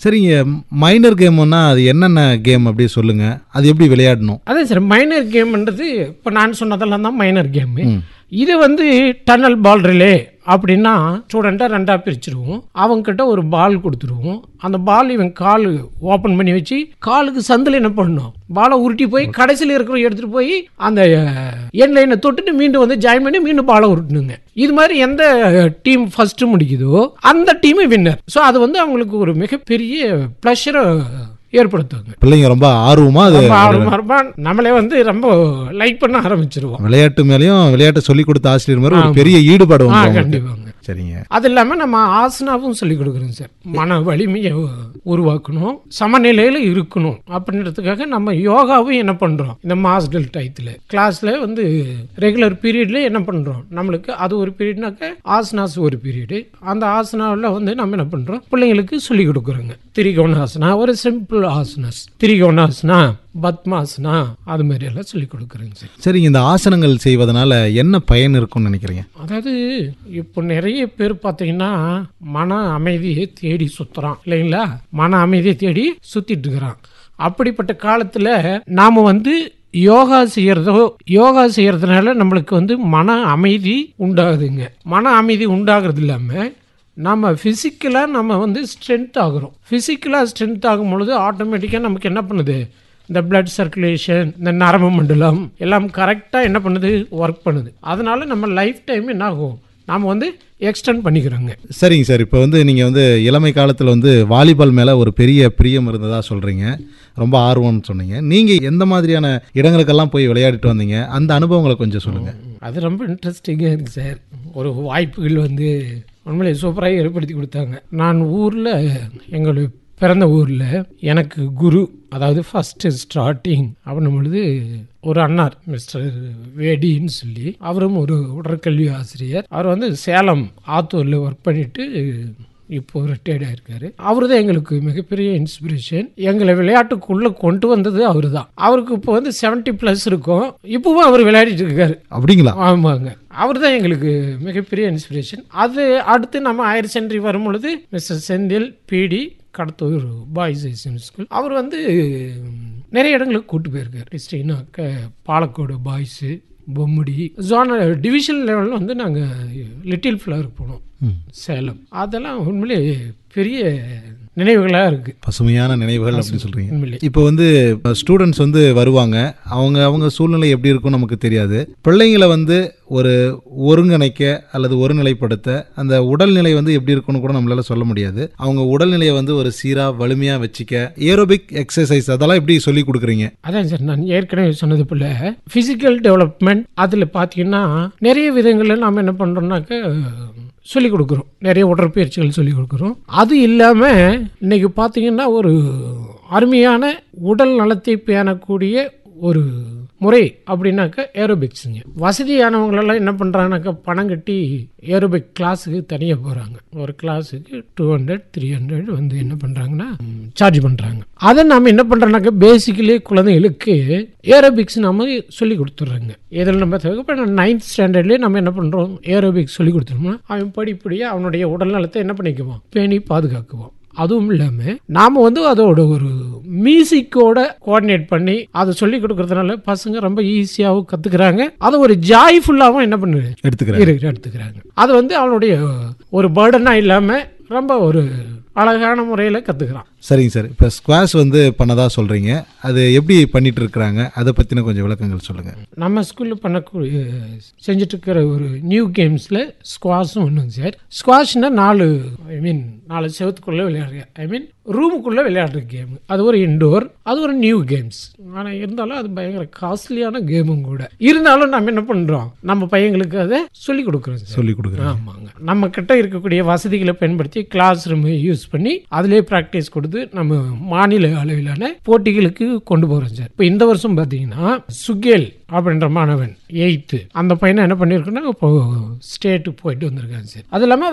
சரிங்க மைனர் கேம்னா அது என்னென்ன கேம் அப்படி சொல்லுங்க அது எப்படி விளையாடணும் அதான் சார் மைனர் கேம்ன்றது இப்போ நான் சொன்னதெல்லாம் தான் மைனர் கேமு ம். இது வந்து டன்னல் பால் ரிலே அப்படின்னா ஸ்டூடெண்ட்டை ரெண்டாக பிரிச்சிருவோம் அவங்கக்கிட்ட ஒரு பால் கொடுத்துருவோம் அந்த பால் இவன் கால் ஓப்பன் பண்ணி வச்சு காலுக்கு சந்தில் என்ன பண்ணணும் பாலை உருட்டி போய் கடைசியில் இருக்கிற எடுத்துகிட்டு போய் அந்த என் லைனை தொட்டுட்டு மீண்டும் வந்து ஜாயின் பண்ணி மீண்டும் பாலை உருட்டணுங்க இது மாதிரி எந்த டீம் ஃபர்ஸ்ட் முடிக்குதோ அந்த டீம் வின்னர் ஸோ அது வந்து அவங்களுக்கு ஒரு மிகப்பெரிய ப்ளஷரை ஏற்படுத்துங்க பிள்ளைங்க ரொம்ப ஆர்வமா அது ரொம்ப ஆர்வமா இருப்பான் நம்மளே வந்து ரொம்ப லைக் பண்ண ஆரம்பிச்சிருவோம் விளையாட்டு மேலயும் விளையாட்டு சொல்லி கொடுத்த ஆசிரியர் மாதிரி ஒரு பெரிய ஈடுபாடு ஆ வந்து அவங்களுக்கு. கண்டிப்பாங்க சரிங்க அது இல்லாமல் நம்ம ஆசனாவும் சொல்லி கொடுக்குறோம் சார் மன வலிமையை உருவாக்கணும் சமநிலையில் இருக்கணும் அப்படின்றதுக்காக நம்ம யோகாவும் என்ன பண்ணுறோம் இந்த மாஸ்டல் டயத்தில் கிளாஸில் வந்து ரெகுலர் பீரியட்ல என்ன பண்ணுறோம் நம்மளுக்கு அது ஒரு பீரியட்னாக்க ஆசனாஸ் ஒரு பீரியடு அந்த ஆசனாவில் வந்து நம்ம என்ன பண்ணுறோம் பிள்ளைங்களுக்கு சொல்லி கொடுக்குறோங்க திரிகோணாசனா ஒரு சிம்பிள் ஆசனாஸ் திரிகோணாசனா பத்மாசனா அது மாதிரி எல்லாம் சொல்லி கொடுக்குறேங்க சார் சரிங்க இந்த ஆசனங்கள் செய்வதனால என்ன பயன் இருக்கும்னு நினைக்கிறீங்க அதாவது இப்போ நிறைய பேர் பார்த்தீங்கன்னா மன அமைதியை தேடி சுத்துறான் இல்லைங்களா மன அமைதியை தேடி சுத்திட்டு இருக்கிறான் அப்படிப்பட்ட காலத்தில் நாம் வந்து யோகா செய்யறதோ யோகா செய்யறதுனால நம்மளுக்கு வந்து மன அமைதி உண்டாகுதுங்க மன அமைதி உண்டாகிறது இல்லாமல் நம்ம ஃபிசிக்கலாக நம்ம வந்து ஸ்ட்ரென்த் ஆகுறோம் ஃபிசிக்கலாக ஸ்ட்ரென்த் ஆகும் பொழுது ஆட்டோமேட்டிக்காக நமக்கு என்ன பண்ணுது இந்த blood சர்க்குலேஷன் இந்த நரம்பு மண்டலம் எல்லாம் கரெக்டாக என்ன பண்ணுது ஒர்க் பண்ணுது அதனால நம்ம லைஃப் டைம் என்ன ஆகும் நாம் வந்து எக்ஸ்டெண்ட் பண்ணிக்கிறோங்க சரிங்க சார் இப்போ வந்து நீங்கள் வந்து இளமை காலத்தில் வந்து வாலிபால் மேலே ஒரு பெரிய பிரியம் இருந்ததா சொல்கிறீங்க ரொம்ப ஆர்வம்னு சொன்னீங்க நீங்கள் எந்த மாதிரியான இடங்களுக்கெல்லாம் போய் விளையாடிட்டு வந்தீங்க அந்த அனுபவங்களை கொஞ்சம் சொல்லுங்கள் அது ரொம்ப இன்ட்ரெஸ்டிங்காக இருக்குது சார் ஒரு வாய்ப்புகள் வந்து உண்மையிலே சூப்பராக ஏற்படுத்தி கொடுத்தாங்க நான் ஊரில் எங்களுடைய பிறந்த ஊரில் எனக்கு குரு அதாவது ஃபஸ்ட்டு ஸ்டார்டிங் அப்படின்னும் பொழுது ஒரு அண்ணார் மிஸ்டர் வேடின்னு சொல்லி அவரும் ஒரு உடற்கல்வி ஆசிரியர் அவர் வந்து சேலம் ஆத்தூரில் ஒர்க் பண்ணிட்டு இப்போ ரிட்டையர்ட் ஆயிருக்காரு அவரு தான் எங்களுக்கு மிகப்பெரிய இன்ஸ்பிரேஷன் எங்களை விளையாட்டுக்குள்ளே கொண்டு வந்தது அவரு தான் அவருக்கு இப்போ வந்து 70 ப்ளஸ் இருக்கும் இப்பவும் அவர் விளையாடிட்டு இருக்காரு அப்படிங்களா ஆமாங்க அவர் தான் எங்களுக்கு மிகப்பெரிய இன்ஸ்பிரேஷன் அது அடுத்து நம்ம ஹையர் செகண்டரி வரும் பொழுது mister Senthil PT Kadathur boys high school school அவர் வந்து நிறைய இடங்களுக்கு கூட்டு போயிருக்காரு டிஸ்ட்ரிக்னாக்க Palacode boys Bommidi zonal division லெவலில் வந்து நாங்கள் லிட்டில் ஃப்ளவர் போனோம் சேலம் அதெல்லாம் உண்மையிலே பெரிய நினைவுகளாக இருக்குது பசுமையான நினைவுகள் அப்படின்னு சொல்கிறீங்க உண்மையிலே இப்போ வந்து ஸ்டூடெண்ட்ஸ் வந்து வருவாங்க அவங்க அவங்க சூழ்நிலை எப்படி இருக்கும் நமக்கு தெரியாது பிள்ளைங்களை வந்து ஒரு ஒருங்கிணைக்க அல்லது ஒருநிலைப்படுத்த அந்த உடல்நிலை வந்து எப்படி இருக்கும்னு கூட நம்மளால சொல்ல முடியாது அவங்க உடல்நிலையை வந்து ஒரு சீரா வலிமையா வச்சுக்க ஏரோபிக் எக்ஸசைஸ் அதெல்லாம் எப்படி சொல்லி கொடுக்குறீங்க அதான் சார் நான் ஏற்கனவே சொன்னது போல ஃபிசிக்கல் டெவலப்மெண்ட் அதில் பார்த்தீங்கன்னா நிறைய விதங்களில் நாம் என்ன பண்ணுறோம்னாக்க சொல்லிக் கொடுக்குறோம் நிறைய உடற்பயிற்சிகள் சொல்லிக் கொடுக்குறோம் அது இல்லாமல் இன்னைக்கு பார்த்தீங்கன்னா ஒரு அருமையான உடல் நலத்தை பேணக்கூடிய ஒரு முறை அப்படின்னாக்க ஏரோபிக்ஸுங்க வசதியானவங்களெல்லாம் என்ன பண்ணுறாங்கனாக்கா பணம் கட்டி ஏரோபிக் கிளாஸுக்கு தனியாக போகிறாங்க ஒரு கிளாஸுக்கு டூ ஹண்ட்ரட் த்ரீ ஹண்ட்ரட் வந்து என்ன பண்ணுறாங்கன்னா சார்ஜ் பண்ணுறாங்க அதை நாம் என்ன பண்ணுறோம்னாக்கா பேசிக்கலி குழந்தைகளுக்கு ஏரோபிக்ஸ் நம்ம சொல்லி கொடுத்துட்றாங்க இதில் நம்ம இப்போ நைன்த் ஸ்டாண்டர்ட்லேயே நம்ம என்ன பண்ணுறோம் ஏரோபிக்ஸ் சொல்லி கொடுத்துட்டோம்னா அவன் படிப்படியாக அவனுடைய உடல் நலத்தை என்ன பண்ணிக்குவான் பேணி பாதுகாக்குவான் அதுவும் இல்லாமல் நாம் வந்து அதோட ஒரு மியூசிக்கோட கோஆர்டினேட் பண்ணி அதை சொல்லி கொடுக்கறதுனால பசங்க ரொம்ப ஈஸியாகவும் கற்றுக்குறாங்க அதை ஒரு ஜாய்ஃபுல்லாகவும் என்ன பண்ணுது எடுத்துக்கிறேன் இருக்கு எடுத்துக்கிறாங்க அது வந்து அவனுடைய ஒரு பேர்டனாக இல்லாமல் ரொம்ப ஒரு அழகான முறையில் கற்றுக்கிறான் சரிங்க சார் இப்போ ஸ்குவாஷ் வந்து பண்ணதா சொல்றீங்க அது எப்படி பண்ணிட்டு இருக்கிறாங்க அதை பத்தின கொஞ்சம் விளக்கங்கள் சொல்லுங்க நம்ம ஸ்கூலில் பண்ணக்கூடிய செஞ்சுட்டு இருக்கிற ஒரு நியூ கேம்ஸில் ஸ்குவாஷும் ஒன்றுங்க சார் ஸ்குவாஷ்னா நாலு ஐ மீன் நாலு செவத்துக்குள்ளே விளையாடுற ஐ மீன் ரூமுக்குள்ளே விளையாடுற கேம் அது ஒரு இன்டோர் அது ஒரு நியூ கேம்ஸ் ஆனால் இருந்தாலும் அது பயங்கர காஸ்ட்லியான கேமும் கூட இருந்தாலும் நம்ம என்ன பண்ணுறோம் நம்ம பையங்களுக்கு அதை சொல்லி கொடுக்குறோம் சார் சொல்லி கொடுக்குறேன் ஆமாங்க நம்ம கிட்ட இருக்கக்கூடிய வசதிகளை பயன்படுத்தி கிளாஸ் ரூம் யூஸ் பண்ணி அதிலே ப்ராக்டிஸ் கொடுத்து நம்ம மாநில அளவிலான போட்டிகளுக்கு கொண்டு போகிறோம் சார் இப்போ இந்த வருஷம் பார்த்தீங்கன்னா சுகேல் அப்படின்ற மாணவன் எயித்து அந்த பையனை என்ன பண்ணியிருக்கோன்னா இப்போ ஸ்டேட்டுக்கு போயிட்டு வந்திருக்காங்க சார் அது இல்லாமல்